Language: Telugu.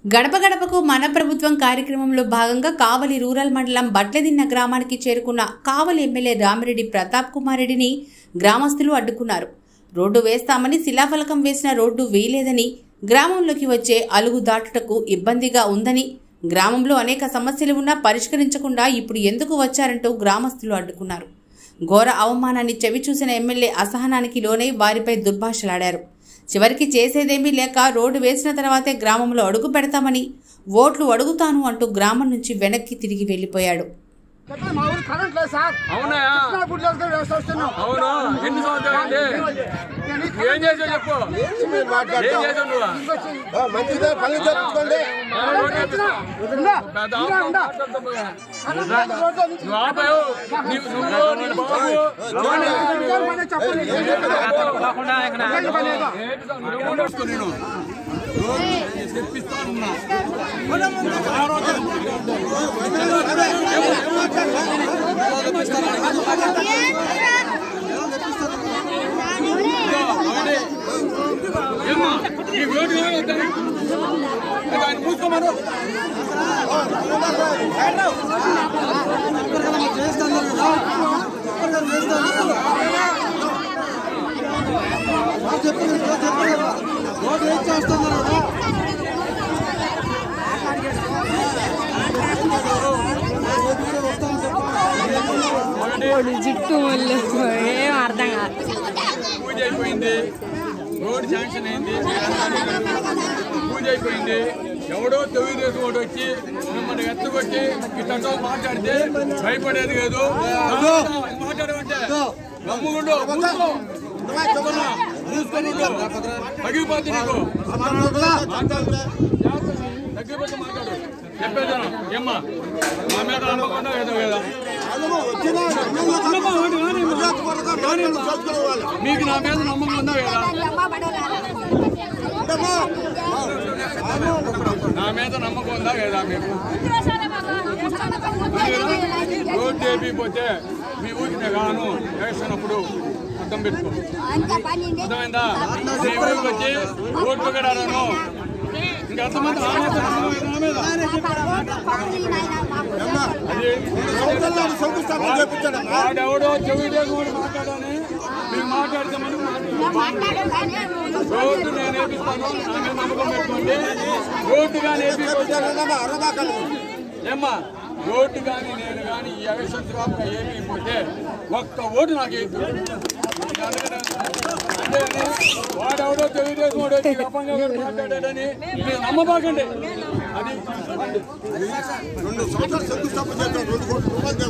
గడప గడపకు మన ప్రభుత్వం కార్యక్రమంలో భాగంగా కావలి రూరల్ మండలం బట్లదిన్న గ్రామానికి చేరుకున్న కావలి ఎమ్మెల్యే రామిరెడ్డి ప్రతాప్ కుమార్ రెడ్డిని గ్రామస్తులు అడ్డుకున్నారు రోడ్డు వేస్తామని శిలాఫలకం వేసిన రోడ్డు వేయలేదని గ్రామంలోకి వచ్చే అలుగు దాటుటకు ఇబ్బందిగా ఉందని గ్రామంలో అనేక సమస్యలు ఉన్నా పరిష్కరించకుండా ఇప్పుడు ఎందుకు వచ్చారంటూ గ్రామస్తులు అడ్డుకున్నారు ఘోర అవమానాన్ని చవిచూసిన ఎమ్మెల్యే అసహనానికి లోనై వారిపై దుర్భాషలాడారు చివరికి చేసేదేమీ లేక రోడ్డు వేసిన తర్వాతే గ్రామంలో అడుగు పెడతామని ఓట్లు అడుగుతాను అంటూ గ్రామం నుంచి వెనక్కి తిరిగి వెళ్ళిపోయాడు చెప్పండి, మా ఊరు కరెంట్ లేదు సార్ అవునా కృష్ణా గుడి దగ్గర వేసి వస్తున్నాం అవును ఎన్ని సంవత్సరాలు అయింది? ఏం చేసావు చెప్పు ఏం చేసావు నువ్వు మంచిదే పని జరుగుతుంది పెద్ద నువ్వు ఆపావు నీవు- నువ్వు నీ బాబు నేను తెప్పిస్తానున్నా ఏమ్మా ఈ రోడ్డు ఏమవుతుంది ఆయన మూసుకోమను జుట్టు ముళ్ళు ఏం అర్థం కాదు పూజ అయిపోయింది రోడ్ శాంక్షన్ అయింది పూజ అయిపోయింది ఎవడో తెలుగుదేశం వాడు వచ్చి మిమ్మల్ని ఎత్తుకొచ్చి ఇట్లా మాట్లాడితే భయపడేది కాదు మాట్లాడమంటే నమ్ముకుంటూ మూసుకో. చెప్తున్నా, మూసుకుంటూ. తగ్గిపోద్ది నీకు తగ్గిపోతే మాట్లాడు చెప్పేదాను ఏమ్మా మా మీద నమ్మకుండా ఏదో కదా మీకు నా మీద నమ్మకం ఉందా లేదా నా మీద నమ్మకం ఉందా లేదా మీకు రోడ్డు వేపిపోతే మీ ఊరికి గాను వేసినప్పుడు అర్థం పెట్టుకో అర్థమైందా మీ ఊరికి వచ్చి రోడ్డు కడాను ఇంకా అంతమంది నా మీద నమ్మకం ఉందా నా మీద అది వాడెవడో చెవి దేవుడు మాట్లాడని మీరు మాట్లాడితే రోడ్డు నేను వేపిస్తాను నా మీద నమ్మకం పెట్టుకోండి రోడ్డు కానీ వేపిపోతే ఏమ్మా రోడ్డు కానీ నేను కానీ ఈ ఎలక్షన్స్ కాకుండా ఏమైపోతే ఒక్క ఓటు నాకు వేయద్దు అంతేగాని వాడెవడో తెలుగుదేశం వాడు వచ్చి అప్పంగా మాట్లాడాడని మీరు నమ్మబాకండి అది రెండు సంవత్సరాలు శంకుస్థాపన చేస్తాం రెండు కోట్ల రూపాయలు